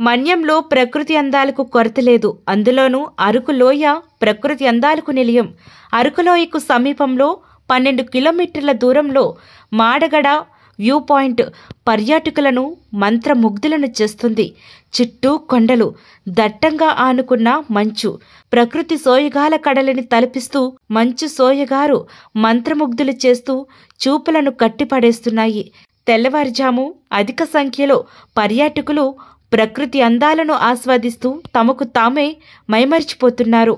మన్యంలో ప్రకృతి అందాలకు కొరత లేదు అందులోనూ అరకు లోయ ప్రకృతి అందాలకు నిలయం అరకులోయకు సమీపంలో పన్నెండు కిలోమీటర్ల దూరంలో మాడగడ వ్యూ పాయింట్ పర్యాటకులను మంత్రముగ్ధులను చేస్తుంది చుట్టూ కొండలు దట్టంగా ఆనుకున్న మంచు ప్రకృతి సోయగాల కడలిని తలపిస్తూ మంచు సోయగారు మంత్రముగ్ధులు చేస్తూ చూపులను కట్టిపడేస్తున్నాయి తెల్లవారుజాము అధిక సంఖ్యలో పర్యాటకులు ప్రకృతి అందాలను ఆస్వాదిస్తూ తమకు తామే మైమరిచిపోతున్నారు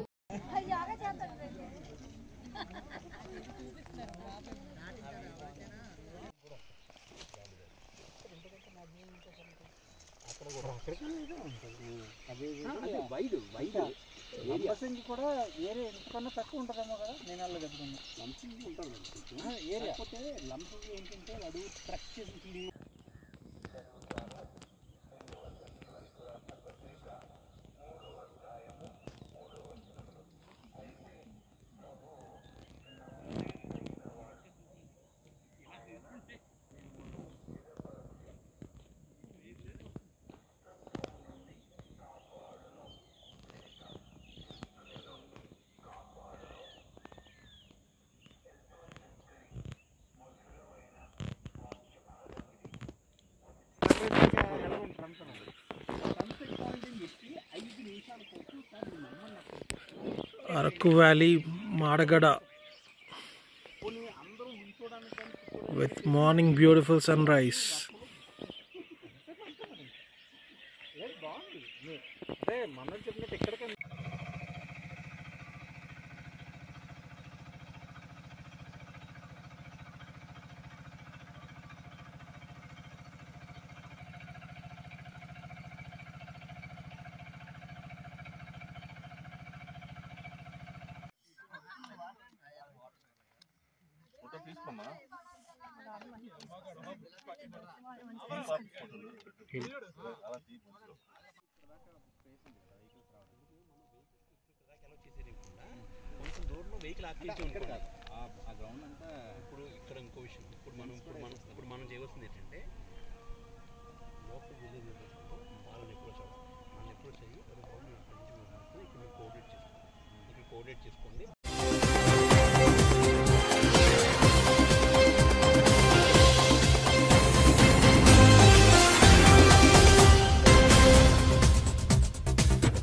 వైడ్ వైడ్ లంబసింగి కూడా ఏరియా ఇంతకన్నా తక్కువ ఉంటుందేమో కదా నేను అలా చెప్తున్నా లంబసింగి ఉంటుంది ఏరియా కాకపోతే లంబసింగి ఏంటంటే వాడు ట్రక్ చేసి Araku valley Madagada with morning beautiful sunrise అదే మన చెప్పినట్టు ఎక్కడికి కొంచెం దూరంలో వెహికల్ ఆక్టివిటీ ఉంటుంది ఆ గ్రౌండ్ అంతా ఇప్పుడు ఇక్కడ ఇంకో విషయం ఇప్పుడు మనం ఇప్పుడు మనం ఇప్పుడు మనం చేయవలసింది ఏంటంటే లోకల్ విలేజ్ వాళ్ళని అప్రోచ్ అవ్వాలి వాళ్ళని అప్రోచ్ అయ్యి ఒక గవర్నమెంట్ అక్కడి నుంచి మేము వస్తే ఇక్కడ మేము కోఆర్డినేట్ చేసుకోండి ఇక్కడ కోఆర్డినేట్ చేసుకోండి